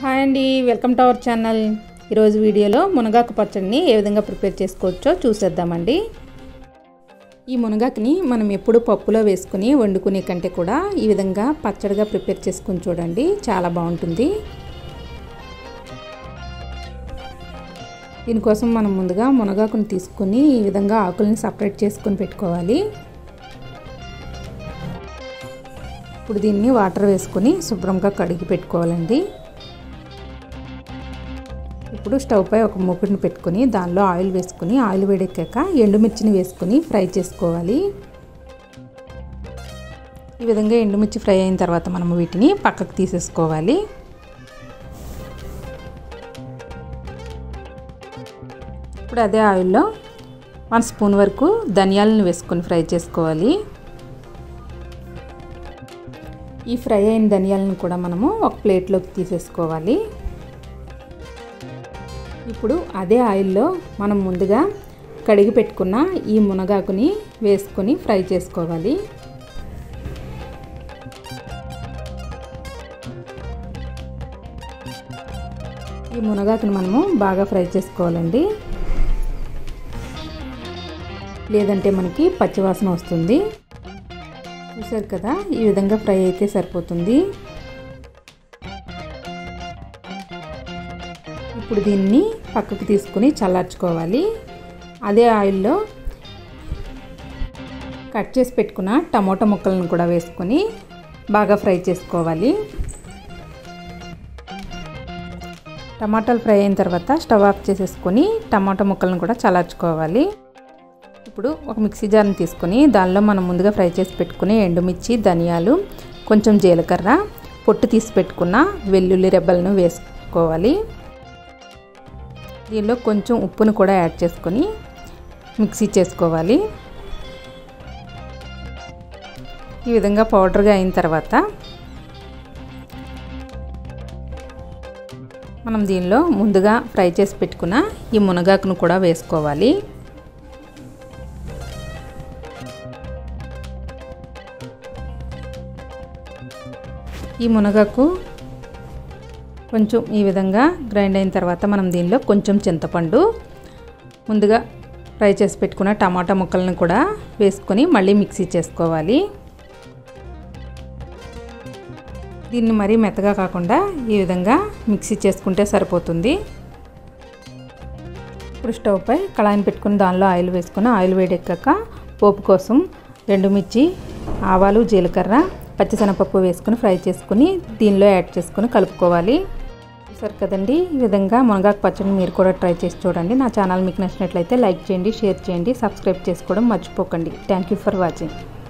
hi అండి welcome to our channel ఈరోజు వీడియోలో మునగాకు పచ్చడిని ఏ విధంగా ప్రిపేర్ చేసుకోవచ్చో చూసేద్దామండి ఈ మునగాకుని మనం ఎప్పుడు పప్పులో వేసుకుని వండుకునే కంటే కూడా ఈ విధంగా పచ్చడిగా ప్రిపేర్ చేసుకుని చూడండి చాలా బాగుంటుంది దీనికోసం మనం ముందుగా మునగాకుని తీసుకుని ఈ విధంగా ఆకుల్ని సపరేట్ చేసుకొని పెట్టుకోవాలి ఇప్పుడు దీన్ని వాటర్ వేసుకొని శుభ్రంగా కడిగి పెట్టుకోవాలండి ఇప్పుడు స్టవ్ పై ఒక మూకుడిని పెట్టుకొని దానిలో ఆయిల్ వేసుకుని ఆయిల్ వేడెక్కాక ఎండుమిర్చిని వేసుకుని ఫ్రై చేసుకోవాలి ఈ విధంగా ఎండుమిర్చి ఫ్రై అయిన తర్వాత మనము వీటిని పక్కకు తీసేసుకోవాలి ఇప్పుడు అదే ఆయిల్లో వన్ స్పూన్ వరకు ధనియాలను వేసుకొని ఫ్రై చేసుకోవాలి ఈ ఫ్రై అయిన ధనియాలను కూడా మనము ఒక ప్లేట్లోకి తీసేసుకోవాలి ఇప్పుడు అదే ఆయిల్లో మనం ముందుగా కడిగి పెట్టుకున్న ఈ మునగాకుని వేసుకొని ఫ్రై చేసుకోవాలి ఈ మునగాకుని మనము బాగా ఫ్రై చేసుకోవాలండి లేదంటే మనకి పచ్చివాసన వస్తుంది చూసారు కదా ఈ విధంగా ఫ్రై అయితే సరిపోతుంది ఇప్పుడు దీన్ని పక్కకు తీసుకుని చల్లార్చుకోవాలి అదే ఆయిల్లో కట్ చేసి పెట్టుకున్న టమోటా ముక్కలను కూడా వేసుకొని బాగా ఫ్రై చేసుకోవాలి టమాటాలు ఫ్రై అయిన తర్వాత స్టవ్ ఆఫ్ చేసేసుకొని టమాటా ముక్కలను కూడా చల్లార్చుకోవాలి ఇప్పుడు ఒక మిక్సీ జార్ని తీసుకొని దానిలో మనం ముందుగా ఫ్రై చేసి పెట్టుకుని ఎండుమిర్చి ధనియాలు కొంచెం జీలకర్ర పొట్టు తీసి పెట్టుకున్న వెల్లుల్లి రెబ్బలను వేసుకోవాలి దీనిలో కొంచెం ఉప్పును కూడా యాడ్ చేసుకొని మిక్సీ చేసుకోవాలి ఈ విధంగా పౌడర్గా అయిన తర్వాత మనం దీనిలో ముందుగా ఫ్రై చేసి పెట్టుకున్న ఈ మునగాకును కూడా వేసుకోవాలి ఈ మునగాకు కొంచెం ఈ విధంగా గ్రైండ్ అయిన తర్వాత మనం దీనిలో కొంచెం చింతపండు ముందుగా ఫ్రై చేసి పెట్టుకున్న టమాటా ముక్కలను కూడా వేసుకొని మళ్ళీ మిక్సీ చేసుకోవాలి దీన్ని మరీ మెత్తగా కాకుండా ఈ విధంగా మిక్సీ చేసుకుంటే సరిపోతుంది ఇప్పుడు స్టవ్ పై కళాయిని పెట్టుకుని దానిలో ఆయిల్ వేసుకొని ఆయిల్ వేడెక్కాక పోపు కోసం ఎండుమిర్చి ఆవాలు జీలకర్ర పచ్చిశనగపప్పు వేసుకొని ఫ్రై చేసుకుని దీనిలో యాడ్ చేసుకొని కలుపుకోవాలి చూసారు కదండి ఈ విధంగా మునగాకు పచ్చడిని మీరు కూడా ట్రై చేసి చూడండి నా ఛానల్ మీకు నచ్చినట్లయితే లైక్ చేయండి షేర్ చేయండి సబ్స్క్రైబ్ చేసుకోవడం మర్చిపోకండి థ్యాంక్ యూ ఫర్ వాచింగ్